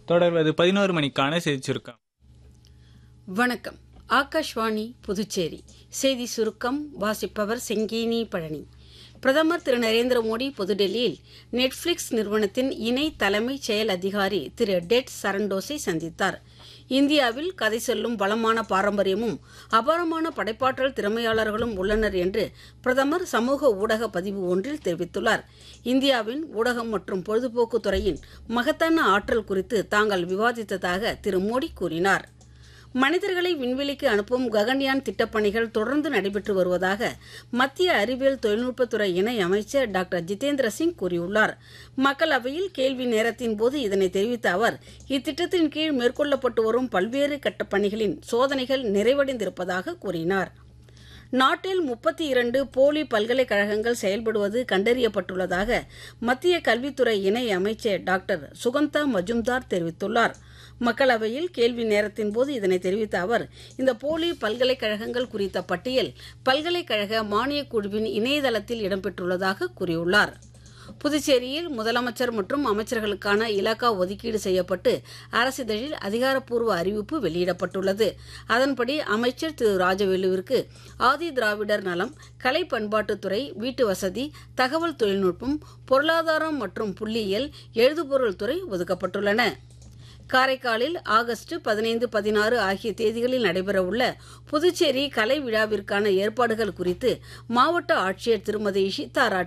தொடர்வது பதினோரு மணிக்கான செய்தி சுருக்கம் வணக்கம் ஆகாஷ்வாணி புதுச்சேரி செய்தி சுருக்கம் வாசிப்பவர் செங்கேனி பழனி பிரதமர் திரு நரேந்திர மோடி புதுடெல்லியில் நெட்ஃபிளிக்ஸ் நிறுவனத்தின் இணை தலைமைச் செயல் அதிகாரி திரு டெட் சரண்டோஸை சந்தித்தார் இந்தியாவில் கதை சொல்லும் வளமான பாரம்பரியமும் அபாரமான படைப்பாற்றல் திறமையாளர்களும் உள்ளனர் என்று பிரதமர் சமூக ஊடக பதிவு ஒன்றில் தெரிவித்துள்ளார் இந்தியாவின் ஊடகம் மற்றும் பொழுதுபோக்கு துறையின் மகத்தான ஆற்றல் குறித்து தாங்கள் விவாதித்ததாக திரு மோடி கூறினார் மனிதர்களை விண்வெளிக்கு அனுப்பும் ககன்யான் திட்டப்பணிகள் தொடர்ந்து நடைபெற்று வருவதாக மத்திய அறிவியல் தொழில்நுட்பத்துறை இணை அமைச்சர் டாக்டர் ஜிதேந்திர சிங் கூறியுள்ளார் மக்களவையில் கேள்வி நேரத்தின் போது இதனை தெரிவித்த அவர் இத்திட்டத்தின் கீழ் மேற்கொள்ளப்பட்டு வரும் பல்வேறு கட்ட பணிகளின் சோதனைகள் நிறைவடைந்திருப்பதாக கூறினார் நாட்டில் முப்பத்தி இரண்டு போலி பல்கலைக்கழகங்கள் செயல்படுவது கண்டறியப்பட்டுள்ளதாக மத்திய கல்வித்துறை இணை அமைச்சர் டாக்டர் சுகந்தா மஜும்தார் தெரிவித்துள்ளார் மக்களவையில் கேள்வி நேரத்தின் போது இதனை தெரிவித்த அவர் இந்த போலி பல்கலைக்கழகங்கள் குறித்த பட்டியல் பல்கலைக்கழக மானியக் குழுவின் இணையதளத்தில் இடம்பெற்றுள்ளதாக கூறியுள்ளார் புதுச்சேரியில் முதலமைச்சர் மற்றும் அமைச்சர்களுக்கான இலாக்கா ஒதுக்கீடு செய்யப்பட்டு அரசிதழில் அதிகாரப்பூர்வ அறிவிப்பு வெளியிடப்பட்டுள்ளது அதன்படி அமைச்சர் திரு ராஜவேலுவிற்கு ஆதி திராவிடர் நலம் கலை பண்பாட்டுத்துறை வீட்டு வசதி தகவல் தொழில்நுட்பம் பொருளாதாரம் மற்றும் புள்ளியியல் எழுதுபொருள் துறை ஒதுக்கப்பட்டுள்ளன காரைக்காலில் ஆகஸ்ட் பதினைந்து பதினாறு ஆகிய தேதிகளில் நடைபெறவுள்ள புதுச்சேரி கலை விழாவிற்கான ஏற்பாடுகள் குறித்து மாவட்ட ஆட்சியர் திருமதி இஷிதா